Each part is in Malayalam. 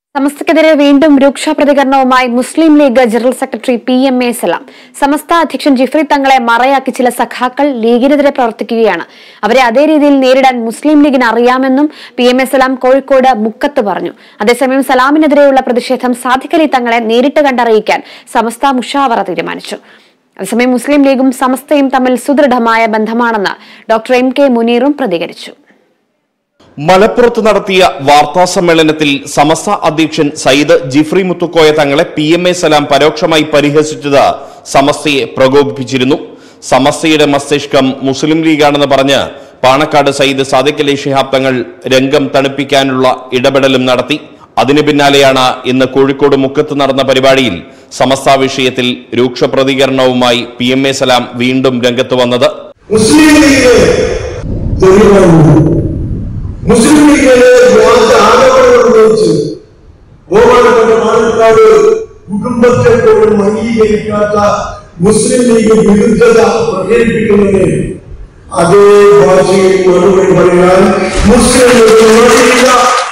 സമസ്തക്കെതിരെ വീണ്ടും രൂക്ഷ പ്രതികരണവുമായി Muslim League general secretary P M A Salam Samastha അധ്യക്ഷൻ ജിഫ്രി തങ്ങളെ മറയാക്കി ചില സഖാക്കൾ ലീഗിനെതിരെ പ്രവർത്തിക്കുകയാണ് അവരെ അതേ രീതിയിൽ നേരിടാൻ മുസ്ലിം ലീഗിന് അറിയാമെന്നും P M A Salam Kozhikode മുക്കത്ത് പറഞ്ഞു അതേസമയം സലാമിനെതിരെയുള്ള പ്രതിഷേധം സാധിക്കലി തങ്ങളെ നേരിട്ട് കണ്ടറിയിക്കാൻ സമസ്ത മുഷാവറ തീരുമാനിച്ചു അതേസമയം മുസ്ലിം ലീഗും സമസ്തയും തമ്മിൽ സുദൃഢമായ ബന്ധമാണെന്ന് ഡോക്ടർ എം കെ മുനീറും പ്രതികരിച്ചു മലപ്പുറത്ത് നടത്തിയ വാർത്താ സമ്മേളനത്തിൽ സമസ്ത അധ്യക്ഷൻ സയ്യിദ് ജിഫ്രി മുത്തുക്കോയ തങ്ങളെ പി എം എ സലാം പരോക്ഷമായി പരിഹസിച്ചത് സമസ്തയെ പ്രകോപിപ്പിച്ചിരുന്നു സമസ്തയുടെ മസ്തിഷ്കം മുസ്ലിം ലീഗാണെന്ന് പറഞ്ഞ് പാണക്കാട് സയ്യിദ് സാദിഖ് അലി ശിഹാബ് തങ്ങൾ രംഗം തണുപ്പിക്കാനുള്ള ഇടപെടലും നടത്തി അതിനു പിന്നാലെയാണ് ഇന്ന് കോഴിക്കോട് മുക്കത്ത് നടന്ന പരിപാടിയിൽ സമസ്ത വിഷയത്തിൽ രൂക്ഷ പ്രതികരണവുമായി പി എം എ സലാം വീണ്ടും രംഗത്ത് വന്നത് മുസ്ലിം ലീഗ് തെളിവാണ് മുസ്ലിം ലീഗിലെ വ്യാജ ആരോപണങ്ങൾ ഉപയോഗിച്ച് ബഹുമാനപ്പെട്ട പാലക്കാട് കുടുംബത്തെ പോലും അംഗീകരിക്കാത്ത മുസ്ലിം ലീഗ് വിരുദ്ധത പ്രകടിപ്പിക്കുന്നതിന് അതേ ഭാഷയിൽ മറുപടി പറയാൻ മുസ്ലിം ലീഗ് മടിയില്ല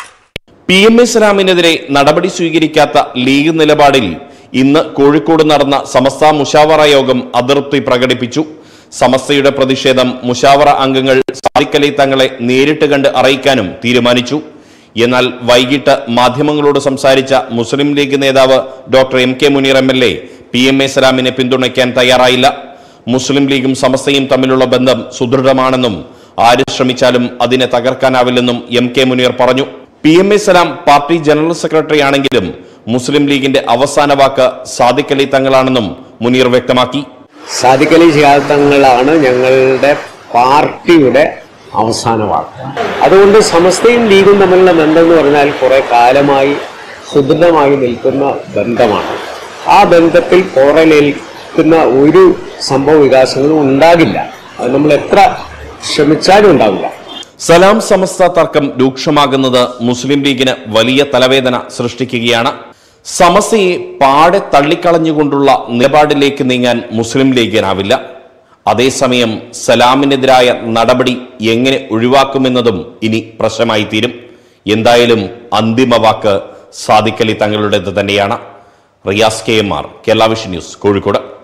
പി എം എ സലാമിനെതിരെ നടപടി സ്വീകരിക്കാത്ത ലീഗ് നിലപാടിൽ ഇന്ന് കോഴിക്കോട് നടന്ന സമസ്ത മുഷാവറ യോഗം അതൃപ്തി പ്രകടിപ്പിച്ചു സമസ്തയുടെ പ്രതിഷേധം മുഷാവറ അംഗങ്ങൾ സാദിഖലി തങ്ങളെ നേരിട്ട് കണ്ട് അറിയിക്കാനും തീരുമാനിച്ചു എന്നാൽ വൈകിട്ട് മാധ്യമങ്ങളോട് സംസാരിച്ച മുസ്ലിം ലീഗ് നേതാവ് doctor M K Muneer M L A P M A സലാമിനെ പിന്തുണയ്ക്കാൻ തയ്യാറായില്ല മുസ്ലിം ലീഗും സമസ്തയും തമ്മിലുള്ള ബന്ധം സുദൃഢമാണെന്നും ആര് ശ്രമിച്ചാലും അതിനെ തകർക്കാനാവില്ലെന്നും എം കെ മുനീർ പറഞ്ഞു P M A Salam party general secretary ആണെങ്കിലും മുസ്ലിം ലീഗിന്റെ അവസാന വാക്ക് സാദിഖ് അലി തങ്ങളാണെന്നും മുനീർ വ്യക്തമാക്കി സാദിഖ് അലി ശിഹാബ് തങ്ങളാണ് ഞങ്ങളുടെ പാർട്ടിയുടെ അവസാന വാക്ക് അതുകൊണ്ട് സമസ്തയും ലീഗും തമ്മിലുള്ള ബന്ധം എന്ന് പറഞ്ഞാൽ കുറെ കാലമായി സുദൃഢമായി നിൽക്കുന്ന ബന്ധമാണ് ആ ബന്ധത്തിൽ പോറലേൽക്കുന്ന ഒരു സംഭവ വികാസങ്ങളും ഉണ്ടാകില്ല അത് നമ്മൾ എത്ര ശ്രമിച്ചാലും ഉണ്ടാവില്ല സലാം സമസ്ത തർക്കം രൂക്ഷമാകുന്നത് മുസ്ലിം ലീഗിന് വലിയ തലവേദന സൃഷ്ടിക്കുകയാണ് സമസ്തയെ പാടെ തള്ളിക്കളഞ്ഞുകൊണ്ടുള്ള നിലപാടിലേക്ക് നീങ്ങാൻ മുസ്ലിം ലീഗിനാവില്ല അതേസമയം സലാമിനെതിരായ നടപടി എങ്ങനെ ഒഴിവാക്കുമെന്നതും ഇനി പ്രശ്നമായി തീരും എന്തായാലും അന്തിമ വാക്ക് സാദിഖലി തങ്ങളുടേത് തന്നെയാണ് Riyas K M R Kerala vision news Kozhikode